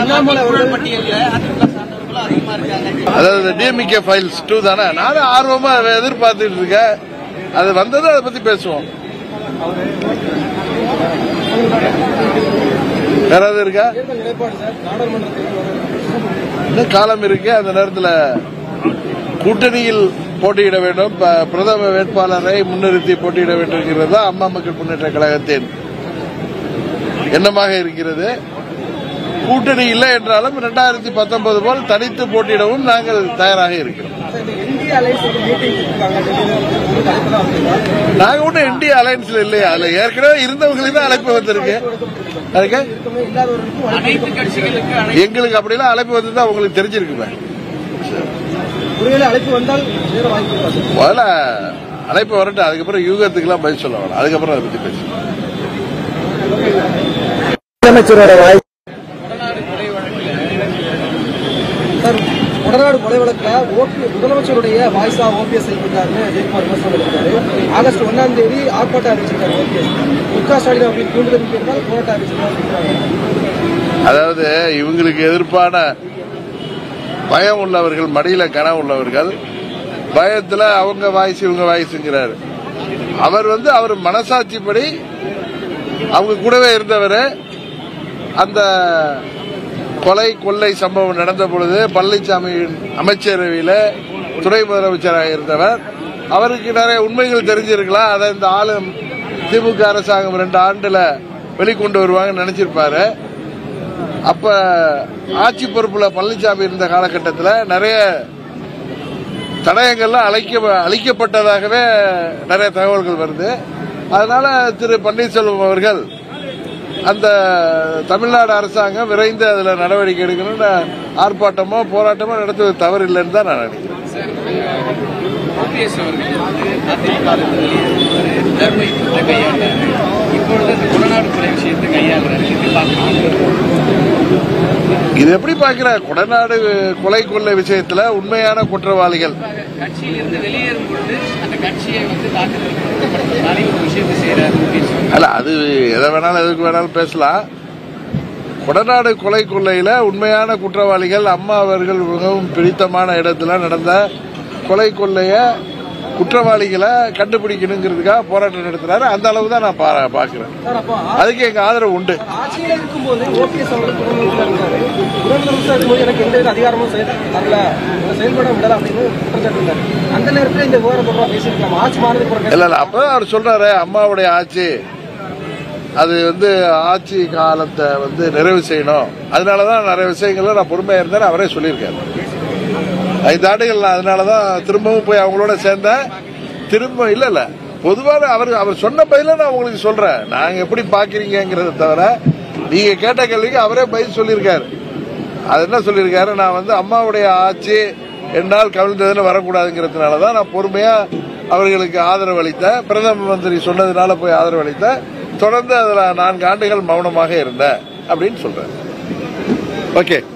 அண்ணாமலை அவர்கள் பட்டியல்ல அதிமுக சார்ந்தவர்களும் அதிகமா இருக்காங்க அதாவது டிஎம்கே ஃபைல்ஸ் டூ தானே நானும் ஆர்வமா அதை எதிர்பார்த்துட்டு இருக்கேன் அது வந்ததும் அதை பத்தி பேசுவோம் யாராவது இருக்கா தேர்தல் நிலைப்பாடு சார் நாடாளுமன்ற தேர்தல் வர இன்னும் காலம் இருக்கு அந்த நேரத்தில் கூட்டணியில் போட்டியிட வேண்டும் ப- பிரதம வேட்பாளரை முன்னிறுத்தி போட்டியிட வேண்டும் என்கிறது தான் அம்மா மக்கள் முன்னேற்ற கழகத்தின் எண்ணமாக இருக்கிறது கூட்டணி இல்லை என்றாலும் இரண்டாயிரத்தி பத்தொன்பது போல் தனித்து போட்டியிடவும் நாங்கள் தயாராக இருக்கிறோம் சார் இந்த இந்திய அலைன்ஸ் வந்து மீட்டிங் இருக்காங்க டெல்லியில வந்து ஒரு தலைப்பு தான் வந்திருக்காங்க நாங்க ஒன்றும் இந்திய அலையன்ஸ்ல இல்லையா அதுல ஏற்கனவே இருந்தவங்களுக்கு தான் அழைப்பு வந்திருக்கு அதுக்கு இருக்கமே இல்லாதவர்களுக்கும் அனைத்து கட்சிகளுக்கு அழைப்பு எங்களுக்கு அப்படிலாம் அழைப்பு வந்தது உங்களுக்கு தெரிஞ்சிருக்குமே ஒருவேளை அழைப்பு வந்தால் சேர வாய்ப்பு இருக்கா சார் முதல்ல அழைப்பு வரட்டும் அதுக்கப்புறம் யூகத்துக்கெல்லாம் பதில் சொல்ல வேணாம் அதுக்கப்புறம் அதை பத்தி பேசுவோம் முதலமைச்சரோட வாய் சார் கொடநாடு கொலை வழக்கில் ஓபி முதலமைச்சருடைய வாய்ஸா ஓபிஎஸ் இருக்காருன்னு ஜெயக்குமார் விமர்சனம் பண்ணிருக்காரு ஆகஸ்ட் ஒன்னாம் தேதி ஆர்ப்பாட்டம் அறிவிச்சிருக்காரு ஓபிஎஸ் மு க ஸ்டாலின் அவர்கள் தூண்டுதல் பேருந்தால் போராட்டம் அறிவிச்சிருக்காரு அதாவது இவங்களுக்கு எதிர்ப்பான பயம் உள்ளவர்கள் மடியில கனவு உள்ளவர்கள் பயத்துல அவங்க வாய்ஸ் இவங்க வாய்ஸுங்கிறாரு அவர் வந்து அவர் மனசாட்சிப்படி அவங்க கூடவே இருந்தவர் அந்த கொலை கொள்ளை சம்பவம் நடந்த பொழுது பழனிசாமி அமைச்சரவையில் துணை முதலமைச்சராக இருந்தவர் அவருக்கு நிறைய உண்மைகள் தெரிஞ்சிருக்கலாம் அதை இந்த ஆளும் திமுக அரசாங்கம் ரெண்டு ஆண்டுல வெளிக்கொண்டு வருவாங்கன்னு நினைச்சிருப்பாரு அப்ப ஆட்சி பொறுப்புல பழனிசாமி இருந்த காலகட்டத்தில் நிறைய தடயங்கள்லாம் அழைக்க அளிக்கப்பட்டதாகவே நிறைய தகவல்கள் வருது அதனால திரு பன்னீர்செல்வம் அவர்கள் அந்த தமிழ்நாடு அரசாங்கம் விரைந்து அதுல நடவடிக்கை எடுக்கணும்னு ஆர்ப்பாட்டமோ போராட்டமோ நடத்துவது தவறு இல்லைன்னு தான் நான் நினைக்கிறேன் ஓபிஎஸ் அவர்கள் வந்து அதிமுக வெளியேறுவாரு தர்மயுத்தத்தை கையாண்டாரு இப்பொழுது இந்த கொடநாடு கொலை விஷயத்தை கையாளுறாரு எப்படி பாக்குறீங்க இது எப்படி பார்க்கிற கொடநாடு கொலை கொள்ளை விஷயத்துல உண்மையான குற்றவாளிகள் கட்சியிலிருந்து வெளியேறும் பொழுது அந்த கட்சியை வந்து தாக்குதல் கொடுக்கப்படுறதுனால ஒரு விஷயத்தை செய்யறாரு ஓபிஎஸ் அல்ல அது எதை வேணாலும் எதுக்கு வேணாலும் பேசலாம் கொடநாடு கொலை கொள்ளையில உண்மையான குற்றவாளிகள் அம்மா அவர்கள் மிகவும் பிடித்தமான இடத்துல நடந்த கொலை கொள்ளைய குற்றவாளிகளை கண்டுபிடிக்கணுங்கிறதுக்காக போராட்டம் நடத்துறாரு அந்த அளவு தான் நான் பா- பார்க்கிறேன் சார் அப்போ அதுக்கு எங்க ஆதரவு உண்டு ஆட்சியில இருக்கும்போது ஓபிஎஸ் அவர்கள் துணை முதலமைச்சர் இருந்தாரு துணை முதலமைச்சர் இருக்கும்போது எனக்கு எந்த வித அதிகாரமும் செயல் தரல என்னை செயல்பட விடல அப்படின்னு குற்றச்சாட்டு இருந்தாரு அந்த நேரத்தில் இந்த விவரம் தொடர்பாக பேசியிருக்கலாம் ஆட்சி மாறுறது போற இல்ல இல்ல அப்பதான் அவர் சொல்றாரு அம்மாவுடைய ஆட்சி அது வந்து ஆட்சி காலத்தை வந்து நிறைவு செய்யணும் அதனாலதான் நிறைய விஷயங்கள்ல நான் பொறுமையா இருந்தேன் அவரே சொல்லியிருக்காரு ஐந்து ஆண்டுகள் நான் அதனாலதான் திரும்பவும் போய் அவங்களோட சேர்ந்தேன் திரும்ப இல்ல இல்ல பொதுவான அவர் அவர் சொன்ன பதில நான் உங்களுக்கு சொல்றேன் நாங்க எப்படி பாக்குறீங்கிறத தவிர நீங்க கேட்ட கேள்விக்கு அவரே பதில் சொல்லியிருக்காரு அது என்ன சொல்லியிருக்காரு நான் வந்து அம்மாவுடைய ஆட்சி என்னால் கவிழ்ந்ததுன்னு வரக்கூடாதுங்கிறதுனால தான் நான் பொறுமையா அவர்களுக்கு ஆதரவு அளித்தேன் பிரதம மந்திரி சொன்னதுனால போய் ஆதரவு அளித்தேன் தொடர்ந்து அதுல நான்கு ஆண்டுகள் மௌனமாக இருந்தேன் அப்படின்னு சொல்றேன் ஓகே